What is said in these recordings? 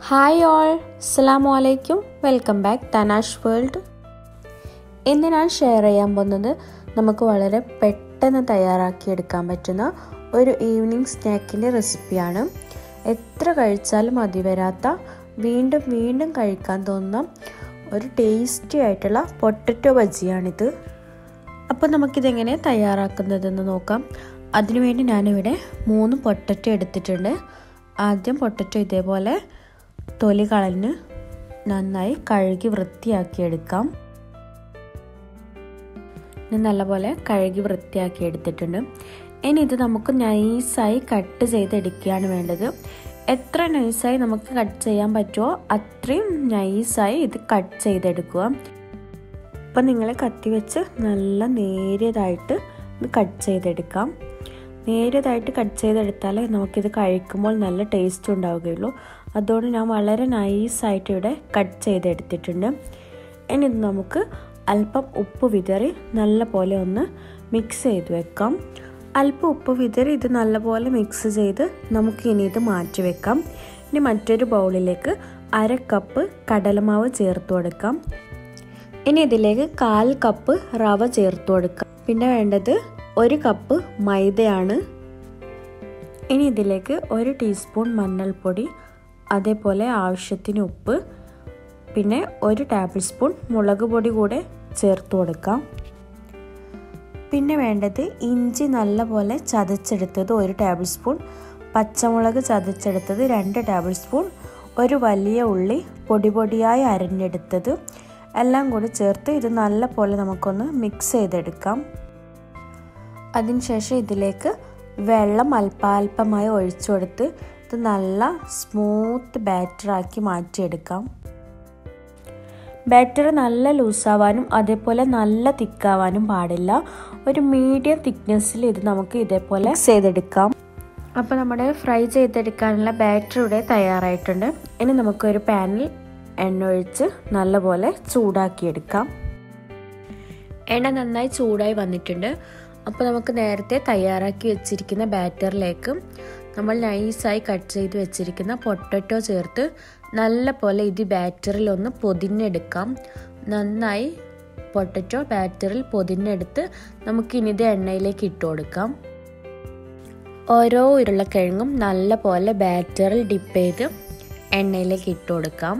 hi all അസ്സലാമു അലൈക്കും welcome back തനാഷ് world ഇന്ന് ഞാൻ ഷെയർ ചെയ്യാൻ പോകുന്നത് നമുക്ക് വളരെ പെട്ടെന്ന് തയ്യാറാക്കിയെടുക്കാൻ പറ്റുന്ന ഒരു ഈവനിങ് സ്നാക്കിൻ്റെ റെസിപ്പിയാണ് എത്ര കഴിച്ചാലും മതി വരാത്ത വീണ്ടും വീണ്ടും കഴിക്കാൻ തോന്നുന്ന ഒരു ടേസ്റ്റി ആയിട്ടുള്ള പൊട്ടറ്റോ ബജിയാണിത് അപ്പോൾ നമുക്കിതെങ്ങനെ തയ്യാറാക്കുന്നതെന്ന് നോക്കാം അതിനുവേണ്ടി ഞാനിവിടെ മൂന്ന് പൊട്ടറ്റോ എടുത്തിട്ടുണ്ട് ആദ്യം പൊട്ടറ്റോ ഇതേപോലെ തൊലി കളഞ്ഞ് നന്നായി കഴുകി വൃത്തിയാക്കി എടുക്കാം ഇത് നല്ലപോലെ കഴുകി വൃത്തിയാക്കി എടുത്തിട്ടുണ്ട് ഇനി ഇത് നമുക്ക് നൈസായി കട്ട് ചെയ്തെടുക്കുകയാണ് വേണ്ടത് എത്ര നൈസായി നമുക്ക് കട്ട് ചെയ്യാൻ പറ്റുമോ അത്രയും നൈസായി ഇത് കട്ട് ചെയ്തെടുക്കുക അപ്പം നിങ്ങൾ കത്തി വെച്ച് നല്ല നേരിയതായിട്ട് ഇത് കട്ട് ചെയ്തെടുക്കാം നേരിയതായിട്ട് കട്ട് ചെയ്തെടുത്താലേ നമുക്കിത് കഴിക്കുമ്പോൾ നല്ല ടേസ്റ്റ് ഉണ്ടാവുകയുള്ളൂ അതുകൊണ്ട് ഞാൻ വളരെ നൈസായിട്ട് ഇവിടെ കട്ട് ചെയ്തെടുത്തിട്ടുണ്ട് ഇനി ഇത് നമുക്ക് അല്പം ഉപ്പ് വിതറി നല്ല പോലെ ഒന്ന് മിക്സ് ചെയ്ത് വെക്കാം അല്പം ഉപ്പ് വിതറി ഇത് നല്ലപോലെ മിക്സ് ചെയ്ത് നമുക്ക് ഇനി ഇത് മാറ്റി വെക്കാം ഇനി മറ്റൊരു ബൗളിലേക്ക് അര കപ്പ് കടലമാവ് ചേർത്ത് കൊടുക്കാം ഇനി ഇതിലേക്ക് കാൽ കപ്പ് റവ ചേർത്ത് കൊടുക്കാം പിന്നെ വേണ്ടത് ഒരു കപ്പ് മൈദയാണ് ഇനി ഇതിലേക്ക് ഒരു ടീസ്പൂൺ മഞ്ഞൾപ്പൊടി അതേപോലെ ആവശ്യത്തിന് ഉപ്പ് പിന്നെ ഒരു ടേബിൾ സ്പൂൺ മുളക് പൊടി കൂടെ ചേർത്ത് കൊടുക്കാം പിന്നെ വേണ്ടത് ഇഞ്ചി നല്ലപോലെ ചതച്ചെടുത്തത് ഒരു ടേബിൾ സ്പൂൺ പച്ചമുളക് ചതച്ചെടുത്തത് രണ്ട് ടേബിൾ സ്പൂൺ ഒരു വലിയ ഉള്ളി പൊടി പൊടിയായി അരിഞ്ഞെടുത്തത് എല്ലാം കൂടി ചേർത്ത് ഇത് നല്ല പോലെ നമുക്കൊന്ന് മിക്സ് ചെയ്തെടുക്കാം അതിനുശേഷം ഇതിലേക്ക് വെള്ളം അല്പാൽപമായി ഒഴിച്ചു കൊടുത്ത് ഇത് നല്ല സ്മൂത്ത് ബാറ്ററാക്കി മാറ്റിയെടുക്കാം ബാറ്റർ നല്ല ലൂസാവാനും അതേപോലെ നല്ല തിക്കാവാനും പാടില്ല ഒരു മീഡിയം തിക്നെസ്സിൽ ഇത് നമുക്ക് ഇതേപോലെ മിക്സ് ചെയ്തെടുക്കാം അപ്പോൾ നമ്മുടെ ഫ്രൈ ചെയ്തെടുക്കാനുള്ള ബാറ്റർ ഇവിടെ തയ്യാറായിട്ടുണ്ട് ഇനി നമുക്കൊരു പാനിൽ എണ്ണ ഒഴിച്ച് നല്ലപോലെ ചൂടാക്കിയെടുക്കാം എണ്ണ നന്നായി ചൂടായി വന്നിട്ടുണ്ട് അപ്പോൾ നമുക്ക് നേരത്തെ തയ്യാറാക്കി വെച്ചിരിക്കുന്ന ബാറ്ററിലേക്ക് നമ്മൾ നൈസായി കട്ട് ചെയ്ത് വെച്ചിരിക്കുന്ന പൊട്ടറ്റോ ചേർത്ത് നല്ല പോലെ ഇത് ബാറ്ററിൽ ഒന്ന് പൊതിഞ്ഞെടുക്കാം നന്നായി പൊട്ടറ്റോ ബാറ്ററിൽ പൊതിഞ്ഞെടുത്ത് നമുക്കിനി ഇത് എണ്ണയിലേക്ക് ഇട്ട് കൊടുക്കാം ഓരോ ഉരുളക്കിഴങ്ങും നല്ല പോലെ ബാറ്ററിൽ ഡിപ്പ് ചെയ്ത് എണ്ണയിലേക്ക് ഇട്ട് കൊടുക്കാം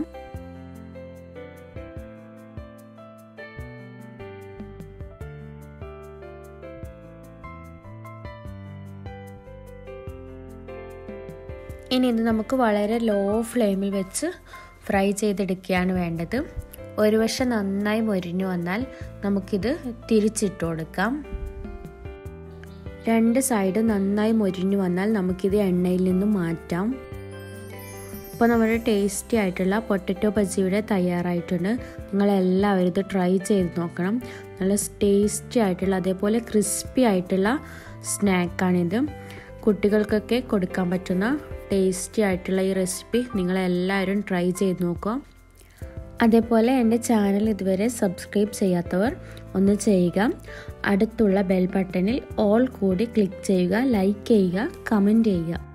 ഇനി ഇത് നമുക്ക് വളരെ ലോ ഫ്ലെയിമിൽ വെച്ച് ഫ്രൈ ചെയ്തെടുക്കുകയാണ് വേണ്ടത് ഒരു വശം നന്നായി മൊരിഞ്ഞു വന്നാൽ നമുക്കിത് തിരിച്ചിട്ട് കൊടുക്കാം രണ്ട് സൈഡ് നന്നായി മൊരിഞ്ഞു വന്നാൽ നമുക്കിത് എണ്ണയിൽ നിന്നും മാറ്റാം ഇപ്പോൾ നമ്മുടെ ടേസ്റ്റി ആയിട്ടുള്ള പൊട്ടറ്റോ ബജിയുടെ തയ്യാറായിട്ടുണ്ട് നിങ്ങളെല്ലാവരും ഇത് ട്രൈ ചെയ്ത് നോക്കണം നല്ല ടേസ്റ്റി ആയിട്ടുള്ള അതേപോലെ ക്രിസ്പി ആയിട്ടുള്ള സ്നാക്കാണിത് കുട്ടികൾക്കൊക്കെ കൊടുക്കാൻ പറ്റുന്ന ടേസ്റ്റി ആയിട്ടുള്ള ഈ റെസിപ്പി നിങ്ങളെല്ലാവരും ട്രൈ ചെയ്ത് നോക്കുക അതേപോലെ എൻ്റെ ചാനൽ ഇതുവരെ സബ്സ്ക്രൈബ് ചെയ്യാത്തവർ ഒന്ന് ചെയ്യുക അടുത്തുള്ള ബെൽ ബട്ടണിൽ ഓൾ കൂടി ക്ലിക്ക് ചെയ്യുക ലൈക്ക് ചെയ്യുക കമൻറ്റ് ചെയ്യുക